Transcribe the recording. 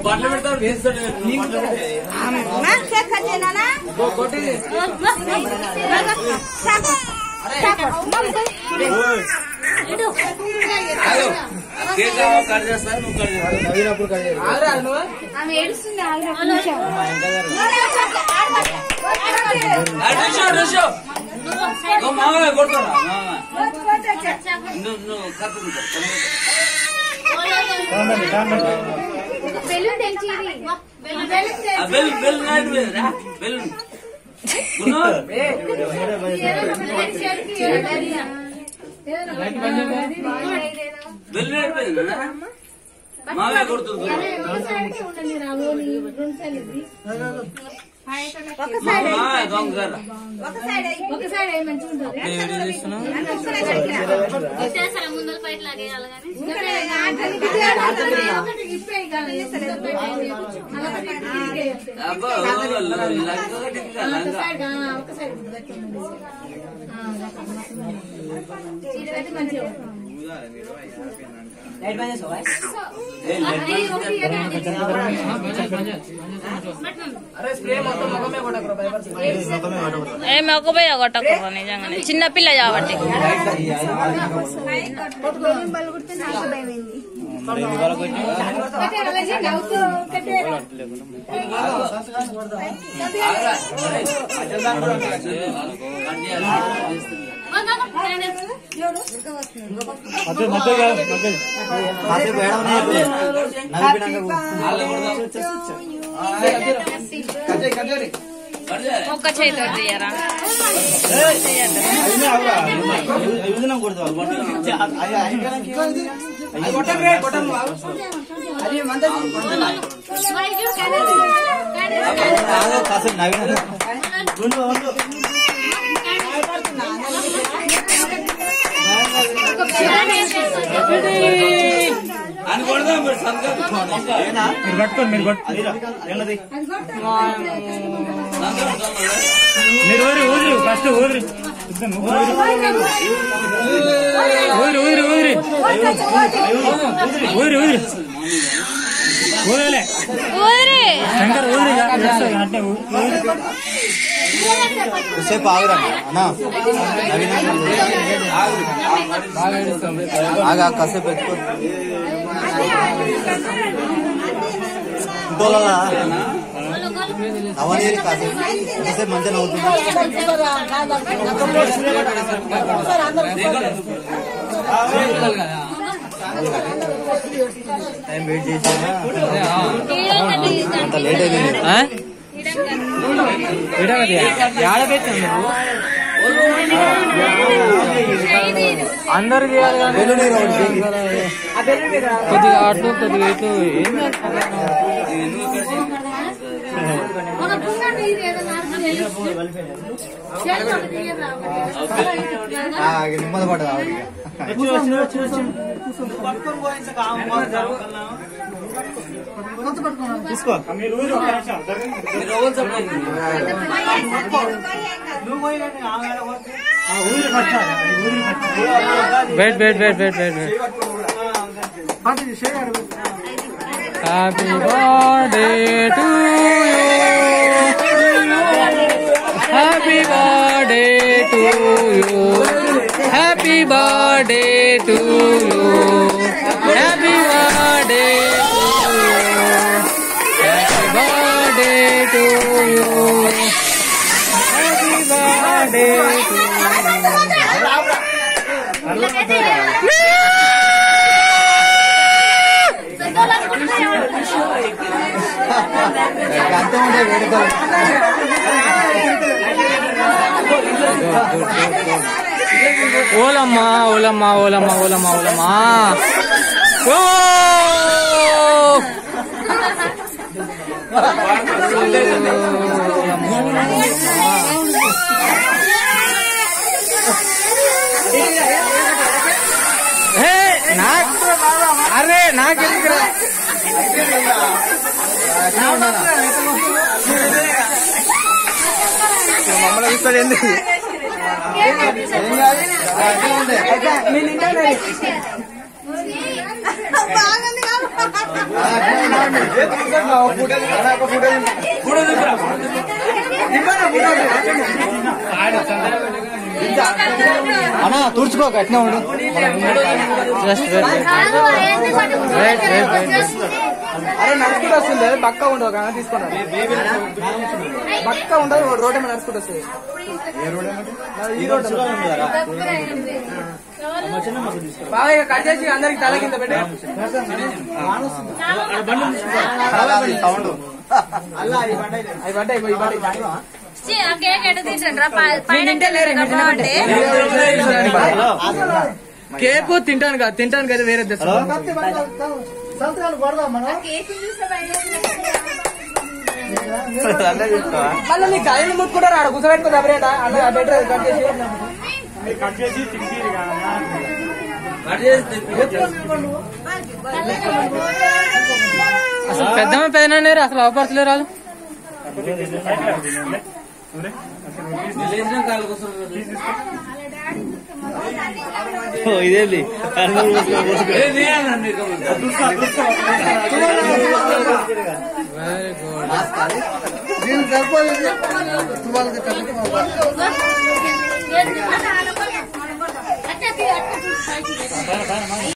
బట్టలు పెడతాడు వేస్తాడు అమ్మా, కేక్ కట్ చేయనా కొట్టి కేక్ కట్ చేస్తాను నువ్వు కట్ చేస్తావు నవ్వినప్పుడు కట్ చేయాలి. ఆమె ఏడుస్తుంది ఆవిడ ఒక్క నిమిషం. రుషో రుషో నువ్వు మామయ్య కొడుతున్నా నువ్వు నువ్వు కత్తుకుంటా బెలూన్ తెంచిరి. బెల్ బెల్ నాయుడు రా బెల్ బెల్ నాయుడు మామయ్య కొడుతుంది మామయ్య దొంగ గారు ఒక సైడ్ అయ్యి మంచిగా ఉంటుంది ముందర పైకి లాగేయాలి కానీ అబ్బా లంగా కట్టింది లంగా ఏ మొక్కపోయి కొట్టకూడదు నిజంగానే చిన్న పిల్ల కాబట్టి మధ్య మధ్య కాదు, మధ్య. కాసేపు ఏడవనే చెప్పలే. నవ్వినాక ఒక్క చేతితో తీయరా అయినా ఆగురా. అవి వదిలినా కొడతావా? అయ్య, అయిపోయాక ఏమైంది? ఆగు, కాసేపు నవ్వినాక. ఉండు, ఉండు. అని కొడదాం మరి సంతకం ఏనా? మీరు పట్టుకోండి మీరు పట్టుకోండి ఏంటది మీరు ఊరి ఊరి ఫస్ట్ ఊరి ఇద్దరు ఊరి ఊరి ఊరి ఊరి ఊరి ఊరలే ఊరి శంకర్ ఊరి అంటే ఊరి సేపు ఆగురా అన్నా ఆగా కాసేపు పెట్టుకో ఇంకోలా అవన్నీ కాసేపు కాసేపు మంచిగా నవ్వుతుంది టైం వెయిట్ చేసినా అంత లేట్ అయింది అందరు చేయాలి కానీ బెలూన్ ఏదో ఒకటి చేయి. కొద్దిగా అటు కొద్దిగా ఇటు ఏం ఆ, ఇక నెమ్మది పడదు ఆవిడ తీసుకో మీరు ఎవరు చెప్పలేదు wait wait wait wait wait wait happy birthday to happy birthday to you happy birthday to you happy birthday happy birthday to you happy birthday to అంతే ఉండే వేడుకలు ఓలమ్మా ఓలమ్మా ఓలమ్మా ఓలమ్మా ఓలమ్మా ఓ హే, నాకు అరే నాకెందుకు మమ్మల్ని చూస్తాడు ఎందుకు బాగుంది ఫోటో దిగురా అన్నా తుడుచుకోక ఎట్నే ఉండు జస్ట్ వెయిట్ వెయిట్ వెయిట్ అరే నడుచుకుంటూ వస్తుంది పక్క ఉండవు కానీ తీసుకున్నాను పక్క ఉండదు రోడ్ ఏమో నడుచుకుంటూ వస్తుంది ఈ రోడ్ బాగా ఇక కట్ చేసి అందరికి తల కింద పెట్టి అవి పడ్డాయి ఇవి పడ్డాయి కేక్ ఎటు తీసండి పైన అంటే కేక్ తింటాను కదా తింటాను కదా వేరే తెస్తా మళ్ళీ నీ కాయలు ముట్టుకుంటారు ఆడ కూర్చోబెట్టుకో దెబ్బరేట అలా బెటర్ కట్ చేసి కట్ చేసి తిరిగి కట్ చేసి తెప్పి. అసలు పెద్దమ్మ పెదనాన్న అసలు అవపరచలేరు వాళ్ళు లేచిన కాళ్ళ కోసం ఇదేంటి ఏ, నేనన్నా నీకు. దీనికి సరిపోలేదు అట్లా